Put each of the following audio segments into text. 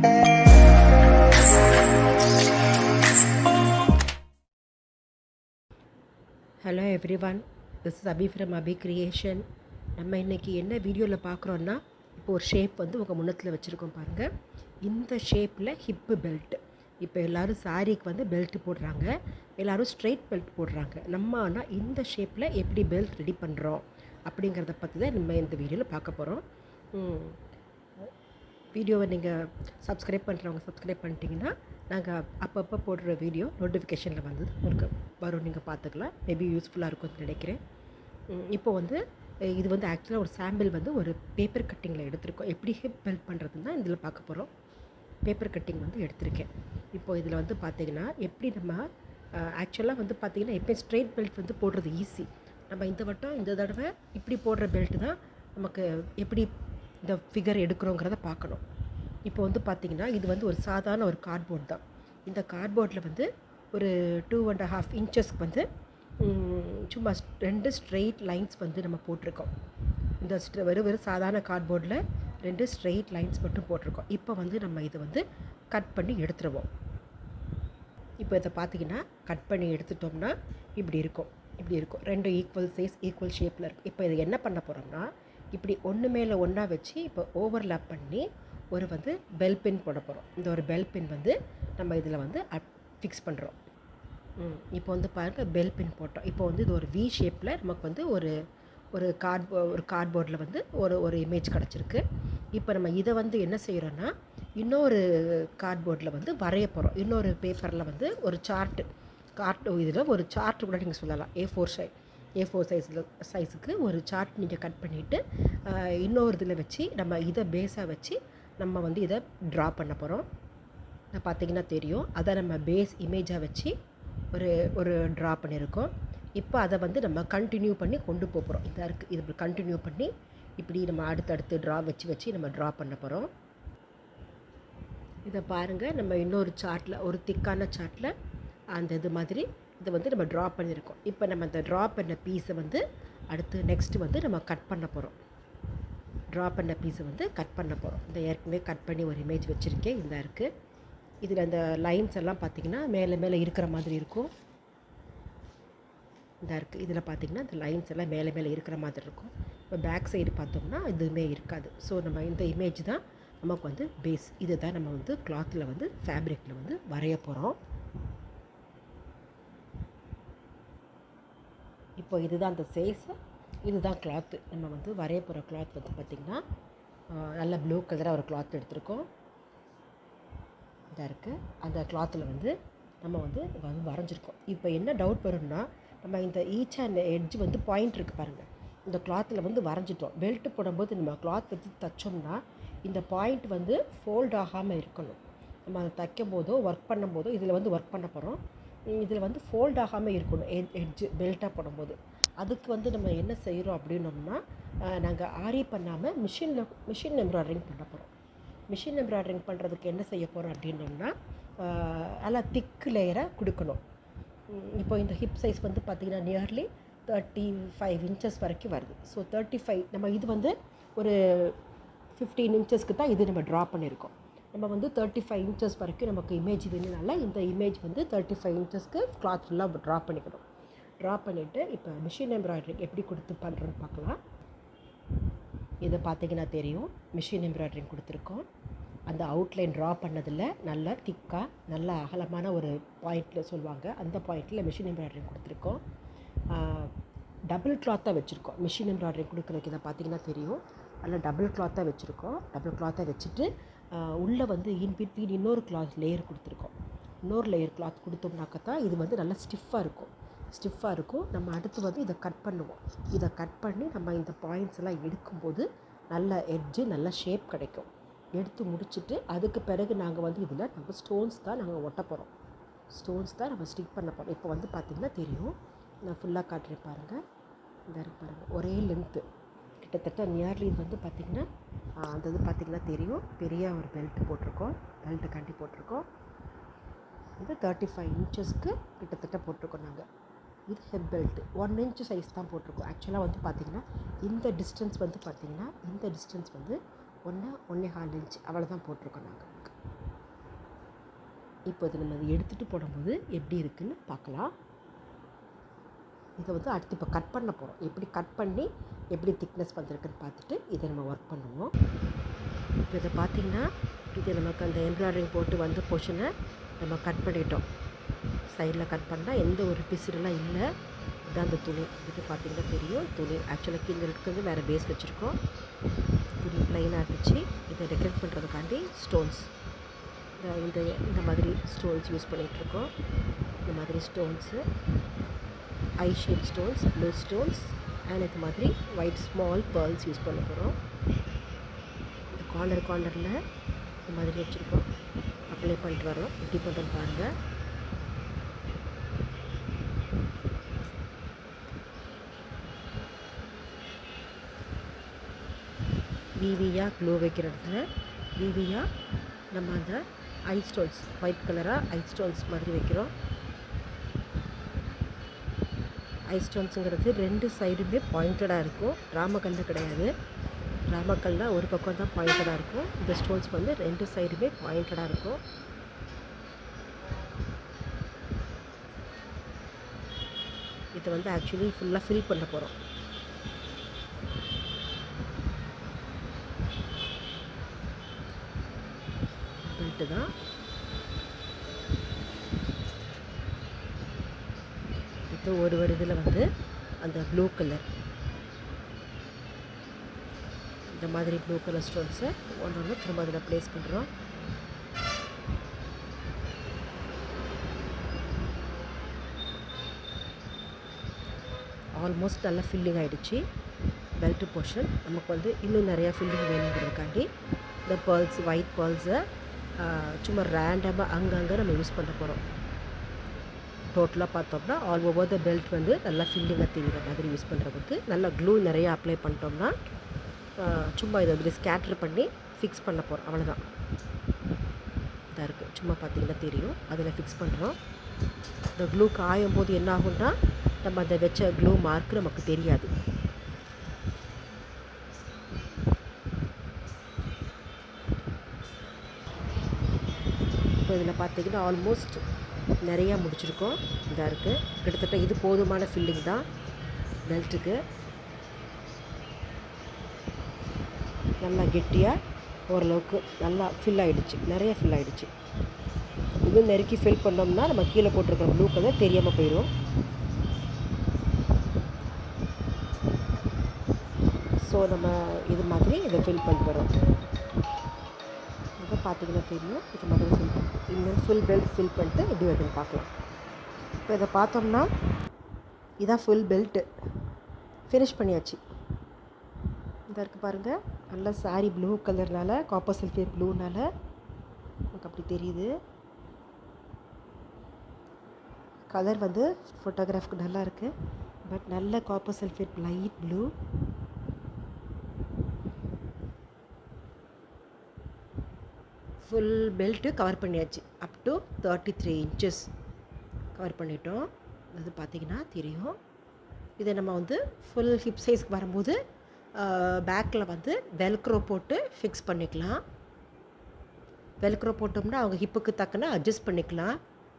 hello everyone this is Abi from Abi creation நம்ம இன்றைக்கி என்ன வீடியோவில் பார்க்குறோன்னா இப்போ ஒரு ஷேப் வந்து உங்கள் முன்னத்தில் வச்சுருக்கோம் பாருங்கள் இந்த ஷேப்பில் ஹிப்பு பெல்ட் இப்போ எல்லோரும் சாரீக்கு வந்து பெல்ட் போடுறாங்க எல்லோரும் ஸ்ட்ரெயிட் பெல்ட் போடுறாங்க நம்ம ஆனால் இந்த ஷேப்பில் எப்படி பெல்ட் ரெடி பண்ணுறோம் அப்படிங்கிறத பற்றி தான் நம்ம இந்த வீடியோவில் பார்க்க போகிறோம் வீடியோவை நீங்கள் சப்ஸ்கிரைப் பண்ணுறவங்க சப்ஸ்கிரைப் பண்ணிட்டீங்கன்னா நாங்கள் அப்பப்போ போடுற வீடியோ நோட்டிஃபிகேஷனில் வந்து உங்களுக்கு வரும் நீங்கள் பார்த்துக்கலாம் மேபி யூஸ்ஃபுல்லாக இருக்கும்னு நினைக்கிறேன் ம், இப்போ வந்து அஹ், இது வந்து ஆக்சுவலாக ஒரு சாம்பிள் வந்து ஒரு பேப்பர் கட்டிங்கில் எடுத்திருக்கோம் எப்படி ஹிப் பெல்ட் பண்ணுறதுன்னு தான் இதில் பார்க்க போகிறோம் பேப்பர் கட்டிங் வந்து எடுத்திருக்கேன் இப்போ இதில் வந்து பார்த்தீங்கன்னா எப்படி நம்ம ஆக்சுவலாக வந்து பார்த்தீங்கன்னா எப்போ ஸ்ட்ரெயிட் பெல்ட் வந்து போடுறது ஈஸி நம்ம இந்த வட்டம் இந்த தடவை இப்படி போடுற பெல்ட் தான் நமக்கு எப்படி இந்த ஃபிகர் எடுக்கிறோங்கிறத பார்க்கணும் இப்போ வந்து பார்த்தீங்கன்னா இது வந்து ஒரு சாதாரண ஒரு கார்ட்போர்ட் தான் இந்த கார்ட்போர்டில் வந்து ஒரு டூ அண்ட் ஹாஃப் இன்ச்சஸ்க்கு வந்து ம், சும்மா ஸ்- ரெண்டு ஸ்ட்ரெயிட் லைன்ஸ் வந்து நம்ம போட்டிருக்கோம் இந்த ஸ்ட்ர- வெறும் வெறும் சாதாரண கார்ட்போர்டில் ரெண்டு ஸ்ட்ரெயிட் லைன்ஸ் மட்டும் போட்டிருக்கோம் இப்போ வந்து நம்ம இதை வந்து கட் பண்ணி எடுத்துருவோம் இப்போ இதை பார்த்தீங்கன்னா கட் பண்ணி எடுத்துட்டோம்னா இப்படி இருக்கும் இப்படி இருக்கும் ரெண்டு ஈக்குவல் சைஸ் ஈக்குவல் ஷேப்பில் இருக்கும் இப்போ இதை என்ன பண்ண போகிறோம்னா இப்படி ஒன்று மேலே ஒன்றா வச்சு இப்போ ஓவர்லாப் பண்ணி ஒரு வந்து பெல் பின் போட போகிறோம் இந்த ஒரு பெல் பின் வந்து நம்ம இதில் வந்து ஃபிக்ஸ் பண்ணுறோம் ம், இப்போ வந்து பாருங்கள் பெல் பின் போட்டோம் இப்போ வந்து இது ஒரு வி ஷேப்பில் நமக்கு வந்து ஒரு ஒரு கார்ட் ஒரு கார்ட்போர்டில் வந்து ஒரு ஒரு இமேஜ் கிடச்சிருக்கு இப்போ நம்ம இதை வந்து என்ன செய்கிறோன்னா இன்னொரு கார்ட்போர்டில் வந்து வரைய போகிறோம் இன்னொரு பேப்பரில் வந்து ஒரு சார்ட்டு கார்ட் இதில் ஒரு சார்ட் கூட நீங்கள் சொல்லலாம் A four psi A four சைஸில் சைஸுக்கு ஒரு சார்ட் நீங்கள் கட் பண்ணிவிட்டு இன்னொரு இதில் வச்சு நம்ம இதை பேஸாக வச்சு நம்ம வந்து இதை ட்ரா பண்ண போகிறோம் பார்த்தீங்கன்னா தெரியும் அதை நம்ம பேஸ் இமேஜாக வச்சு ஒரு ஒரு ட்ரா பண்ணியிருக்கோம் இப்போ அதை வந்து நம்ம கண்டினியூ பண்ணி கொண்டு போக போகிறோம் இதாக இருக்குது இது இப்படி கண்டினியூ பண்ணி இப்படி நம்ம அடுத்தடுத்து ட்ரா வச்சு வச்சு நம்ம ட்ரா பண்ண போகிறோம் இதை பாருங்கள் நம்ம இன்னொரு சார்ட்டில் ஒரு திக்கான சார்ட்டில் அந்த இது மாதிரி இதை வந்து நம்ம ட்ரா பண்ணியிருக்கோம் இப்போ நம்ம அந்த ட்ரா பண்ண பீஸை வந்து அடுத்து நெக்ஸ்ட்டு வந்து நம்ம கட் பண்ண போகிறோம் ட்ரா பண்ண பீஸை வந்து கட் பண்ண போகிறோம் இந்த ஏற்கனவே கட் பண்ணி ஒரு இமேஜ் வச்சுருக்கேன் இந்த இருக்குது இதில் அந்த லைன்ஸ் எல்லாம் பார்த்திங்கன்னா மேலே மேலே இருக்கிற மாதிரி இருக்கும் இந்த இருக்குது இதில் பார்த்தீங்கன்னா இந்த லைன்ஸ் எல்லாம் மேலே மேலே இருக்கிற மாதிரி இருக்கும் இப்போ பேக் சைடு பார்த்தோம்னா எதுவுமே இருக்காது ஸோ நம்ம இந்த இமேஜ் தான் நமக்கு வந்து பேஸ் இது தான் நம்ம வந்து கிளாத்தில் வந்து ஃபேப்ரிக்கில் வந்து வரைய போகிறோம் இப்போ இதுதான் அந்த சைஸ் இதுதான் கிளாத்து நம்ம வந்து வரைய போகிற கிளாத் வந்து பார்த்திங்கன்னா ஆஹ், நல்ல ப்ளூ கலராக ஒரு கிளாத் எடுத்திருக்கோம் இதாக இருக்குது அந்த கிளாத்தில் வந்து நம்ம வந்து வந்து வரைஞ்சிருக்கோம் இப்போ என்ன டவுட் வரும்னா நம்ம இந்த ஈச் அண்ட் எட்ஜ் வந்து பாயிண்ட் இருக்குது பாருங்கள் இந்த கிளாத்தில் வந்து வரைஞ்சிட்டோம் பெல்ட் போடும்போது நம்ம கிளாத் வச்சு தைச்சோம்னா இந்த பாயிண்ட் வந்து ஃபோல்ட் ஆகாமல் இருக்கணும் நம்ம அதை தைக்கும் போதோ ஒர்க் பண்ணும்போதோ இதில் வந்து ஒர்க் பண்ண போகிறோம் இதில் வந்து ஃபோல்ட் ஆகாமல் இருக்கணும் எட் எட்ஜு பெல்ட்டாக போடும்போது அதுக்கு வந்து நம்ம என்ன செய்கிறோம் அப்படின்னோம்னா நாங்கள் ஆரி பண்ணாமல் மிஷினில் மிஷின் எம்ப்ராய்டரிங் பண்ண போகிறோம் மிஷின் எம்ப்ராய்டரிங் பண்ணுறதுக்கு என்ன செய்ய போகிறோம் அப்படின்னோம்னா ஆஹ், நல்லா திக் லேயராக கொடுக்கணும் உம், இப்போ இந்த ஹிப் சைஸ் வந்து பார்த்திங்கன்னா நியர்லி தேர்ட்டி ஃபைவ் இன்ச்சஸ் வரைக்கும் வருது ஸோ தேர்ட்டி ஃபைவ் நம்ம இது வந்து ஒரு ஃபிஃப்டீன் இன்ச்சஸ்க்கு தான் இது நம்ம ட்ரா பண்ணியிருக்கோம் நம்ம வந்து தேர்ட்டி ஃபைவ் இன்ச்சஸ் வரைக்கும் நமக்கு இமேஜ் வேணுனால இந்த இமேஜ் வந்து தேர்ட்டி ஃபைவ் இன்ச்சஸ்க்கு கிளாத் ஃபுல்லாக ட்ரா பண்ணிக்கணும் ட்ரா பண்ணிவிட்டு இப்போ மிஷின் எம்ப்ராய்டரிங் எப்படி கொடுத்து பண்ணுறோன்னு பார்க்கலாம் இதை பார்த்தீங்கன்னா தெரியும் மிஷின் எம்ப்ராய்டரிங் கொடுத்துருக்கோம் அந்த அவுட்லைன் ட்ரா பண்ணதில் நல்லா திக்காக நல்ல அகலமான ஒரு பாயிண்டில் சொல்லுவாங்க அந்த பாயிண்டில் மிஷின் எம்ப்ராய்டரிங் கொடுத்துருக்கோம் டபுள் கிளாத்தாக வச்சுருக்கோம் மிஷின் எம்ப்ராய்டரிங் கொடுக்குறதுக்கு இதை பார்த்தீங்கன்னா தெரியும் அதில் டபுள் கிளாத்தாக வச்சுருக்கோம் டபுள் கிளாத்தாக வச்சுட்டு உள்ளே வந்து இன் பிட்வீன் இன்னொரு கிளாத் லேயர் கொடுத்துருக்கோம் இன்னொரு லேயர் கிளாத் கொடுத்தோம்னாக்கா தான் இது வந்து நல்லா ஸ்டிஃபாக இருக்கும் ஸ்டிஃபாக இருக்கும் நம்ம அடுத்து வந்து இதை கட் பண்ணுவோம் இதை கட் பண்ணி நம்ம இந்த பாயிண்ட்ஸ் எல்லாம் எடுக்கும்போது நல்ல எட்ஜு நல்ல ஷேப் கிடைக்கும் எடுத்து முடிச்சுட்டு அதுக்கு பிறகு நாங்கள் வந்து இதில் நம்ம ஸ்டோன்ஸ் தான் நாங்கள் ஒட்ட போகிறோம் ஸ்டோன்ஸ் தான் நம்ம ஸ்டிக் பண்ண போகிறோம் இப்போ வந்து பார்த்திங்கன்னா தெரியும் நான் ஃபுல்லாக காட்டுறேன் பாருங்கள் இந்த இருக்கு பாருங்கள் ஒரே லென்த்து கிட்டத்தட்ட நியர்லி இது வந்து பார்த்திங்கன்னா ஆஹ், அந்த இது பார்த்திங்கன்னா தெரியும் பெரிய ஒரு பெல்ட் போட்டிருக்கோம் பெல்ட்டு கண்டி போட்டிருக்கோம் இது தேர்ட்டி ஃபைவ் இன்ச்சஸ்க்கு கிட்டத்தட்ட போட்டிருக்கோம் நாங்கள் இது head belt one inch size தான் போட்டிருக்கோம் ஆக்சுவலாக வந்து பார்த்திங்கன்னா இந்த டிஸ்டன்ஸ் வந்து பார்த்திங்கன்னா இந்த டிஸ்டன்ஸ் வந்து ஒன்று ஒன்றே கால் இன்ச் அவ்வளோ தான் போட்டிருக்கோம் நாங்கள் இப்போ இது நம்ம அதை எடுத்துகிட்டு போடும்போது எப்படி இருக்குன்னு பார்க்கலாம் இதை வந்து அடுத்து இப்போ கட் பண்ண போகிறோம் எப்படி கட் பண்ணி எப்படி திக்னஸ் வந்திருக்குன்னு பார்த்துட்டு இதை நம்ம ஒர்க் பண்ணுவோம் இப்போ இதை பார்த்திங்கன்னா இது நமக்கு அந்த எம்ப்ராய்டரிங் போட்டு வந்த போர்ஷனை நம்ம கட் பண்ணிட்டோம் சைடில் கட் பண்ணால் எந்த ஒரு பிசுறுலாம் இல்லை இதுதான் அந்த துணி இது பார்த்திங்கன்னா தெரியும் துணி ஆக்சுவலாக கீழே இருக்கிறது வேறு பேஸ் வச்சுருக்கோம் துணி ப்ளைனாக இருந்துச்சு இதை டெக்கரேட் பண்ணுறதுக்காண்டி ஸ்டோன்ஸ் இந்த இந்த இந்த மாதிரி ஸ்டோன்ஸ் யூஸ் பண்ணிகிட்ருக்கோம் இந்த மாதிரி stones I shape stones blue stones and இது மாதிரி ஒயிட் ஸ்மால் பேர்ல்ஸ் யூஸ் பண்ண போகிறோம் இந்த கார்னர் கார்னரில் இந்த மாதிரி வச்சுருக்கோம் அப்ளை பண்ணிட்டு வரோம் எப்படி பண்ணுறோம் பாருங்கள் விவியாக க்ளோ வைக்கிற இடத்துல விவியாக நம்ம அந்த ஐ ஸ்டோன்ஸ் ஒயிட் கலராக ஐ ஸ்டோன்ஸ் மாதிரி வைக்கிறோம் ஐ ஸ்டோன்ஸுங்கிறது ரெண்டு சைடுமே பாயிண்டடாக இருக்கும் ராமக்கல் கிடையாது ராமக்கல்னால் ஒரு பக்கம் தான் பாயிண்டடாக இருக்கும் இந்த ஸ்டோன்ஸ் வந்து ரெண்டு சைடுமே பாயிண்டடாக இருக்கும் இதை வந்து ஆக்சுவலி ஃபுல்லாக ஃபில் பண்ண போகிறோம் பெல்ட்டு தான் இப்போ ஒரு ஒரு இதில் வந்து அந்த ப்ளூ கலர் இந்த மாதிரி ப்ளூ கலர் ஸ்டோன்ஸை ஒன்று ஒன்று திரும்ப அதில் ப்ளேஸ் பண்ணுறோம் ஆல்மோஸ்ட் நல்லா ஃபில்லிங் ஆகிடுச்சு பெல்ட்டு போர்ஷன் நமக்கு வந்து இன்னும் நிறையா ஃபில்லிங் வேணுங்கிறதுக்காண்டி இந்த பேர்ல்ஸ் ஒயிட் பேர்ல்ஸை சும்மா ரேண்டமாக அங்கங்கே நம்ம யூஸ் பண்ண போகிறோம் டோட்டலாக பார்த்தோம்னா ஆல் ஓவர் த பெல்ட் வந்து நல்லா ஃபில்லிங்காக தெரிகிற மாதிரி யூஸ் பண்ணுறதுக்கு நல்லா க்ளூ நிறையா அப்ளை பண்ணிட்டோம்னா சும்மா இதை வந்து ஸ்கேட்ரு பண்ணி ஃபிக்ஸ் பண்ண போகிறோம் அவ்வளோதான் இதாக இருக்குது சும்மா பார்த்தீங்கன்னா தெரியும் அதில் ஃபிக்ஸ் பண்ணுறோம் இந்த க்ளூ காயும் போது என்ன ஆகும்னா நம்ம அதை வச்ச க்ளூ மார்க் நமக்கு தெரியாது இப்போ இதில் பார்த்தீங்கன்னா ஆல்மோஸ்ட் நிறையா முடிச்சிருக்கோம் இதாக இருக்குது கிட்டத்தட்ட இது போதுமான ஃபில்லிங் தான் பெல்ட்டுக்கு நல்லா கெட்டியாக ஓரளவுக்கு நல்லா ஃபில் ஆகிடுச்சு நிறைய ஃபில் ஆகிடுச்சு இன்னும் நெருக்கி ஃபில் பண்ணோம்னா நம்ம கீழே போட்டிருக்கிற ப்ளூ கலர் தெரியாமல் போயிடும் ஸோ நம்ம இது மாதிரி இதை ஃபில் பண்ணிட்டு வரோம் இதை பார்த்தீங்கன்னா தெரியும் இது மாதிரி ஃபில் பண்ணி இன்னும் ஃபுல் பெல்ட் ஃபில் பண்ணிட்டு எப்படி வருதுன்னு பார்க்கலாம் இப்போ இதை பார்த்தோம்னா இதான் ஃபுல் பெல்ட்டு ஃபினிஷ் பண்ணியாச்சு இதாக இருக்குது பாருங்கள் நல்ல சாரி ப்ளூ கலர்னால காப்பர் சல்ஃபேட் ப்ளூனால நமக்கு அப்படி தெரியுது கலர் வந்து ஃபோட்டோகிராஃப்க்கு நல்லா இருக்குது பட் நல்ல copper sulphate light blue full belt cover பண்ணியாச்சு up to thirty three inches cover பண்ணிட்டோம் அது பார்த்திங்கன்னா தெரியும் இதை நம்ம வந்து ஃபுல் ஹிப் சைஸ்க்கு வரும்போது பேக்கில் வந்து வெல்க்ரோ போட்டு ஃபிக்ஸ் பண்ணிக்கலாம் வெல்க்ரோ போட்டோம்னா அவங்க ஹிப்புக்கு தக்கன அட்ஜஸ்ட் பண்ணிக்கலாம்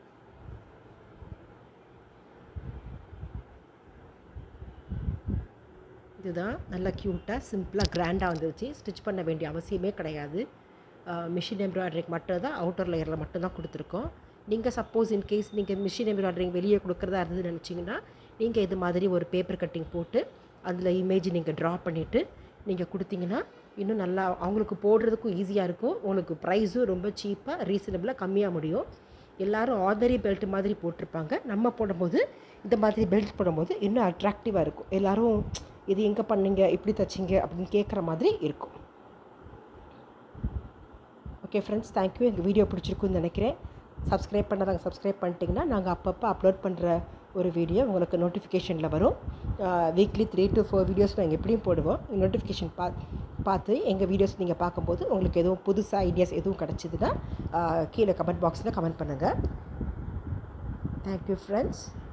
இதுதான் நல்லா க்யூட்டாக சிம்பிளாக கிராண்டாக வந்துருச்சு ஸ்டிச் பண்ண வேண்டிய அவசியமே கிடையாது மிஷின் எம்ப்ராய்டரிக்கு மட்டும் தான் அவுட்டர் லேயரில் மட்டும்தான் கொடுத்துருக்கோம் நீங்கள் சப்போஸ் இன்கேஸ் நீங்கள் மிஷின் எம்ப்ராய்டரிங் வெளியே கொடுக்குறதா இருந்ததுன்னு நினச்சிங்கன்னா நீங்கள் இது மாதிரி ஒரு பேப்பர் கட்டிங் போட்டு அதில் இமேஜ் நீங்கள் ட்ரா பண்ணிவிட்டு நீங்கள் கொடுத்தீங்கன்னா இன்னும் நல்லா அவங்களுக்கு போடுறதுக்கும் ஈஸியாக இருக்கும் உங்களுக்கு ப்ரைஸும் ரொம்ப சீப்பாக ரீசனபிளாக கம்மியாக முடியும் எல்லோரும் ஆர்டினரி பெல்ட் மாதிரி போட்டிருப்பாங்க நம்ம போடும்போது இந்த மாதிரி பெல்ட் போடும்போது இன்னும் அட்ராக்டிவாக இருக்கும் எல்லோரும் இது எங்கே பண்ணீங்க இப்படி தைச்சிங்க அப்படின்னு கேட்குற மாதிரி இருக்கும் ஓகே ஃப்ரெண்ட்ஸ் தேங்க்யூ எங்கள் வீடியோ பிடிச்சிருக்குன்னு நினைக்கிறேன் சப்ஸ்கிரைப் பண்ணாதாங்க சப்ஸ்கிரைப் பண்ணிட்டீங்கன்னா நாங்கள் அப்பப்போ அப்லோட் பண்ணுற ஒரு வீடியோ உங்களுக்கு நோட்டிஃபிகேஷனில் வரும் weekly three to four videos நாங்கள் எப்படியும் போடுவோம் நோட்டிஃபிகேஷன் பா பார்த்து எங்கள் வீடியோஸ் நீங்கள் பார்க்கும்போது உங்களுக்கு எதுவும் புதுசாக ஐடியாஸ் எதுவும் கிடச்சிதுன்னா கீழே கமெண்ட் பாக்ஸில் கமெண்ட் பண்ணுங்கள் தேங்க்யூ ஃப்ரெண்ட்ஸ்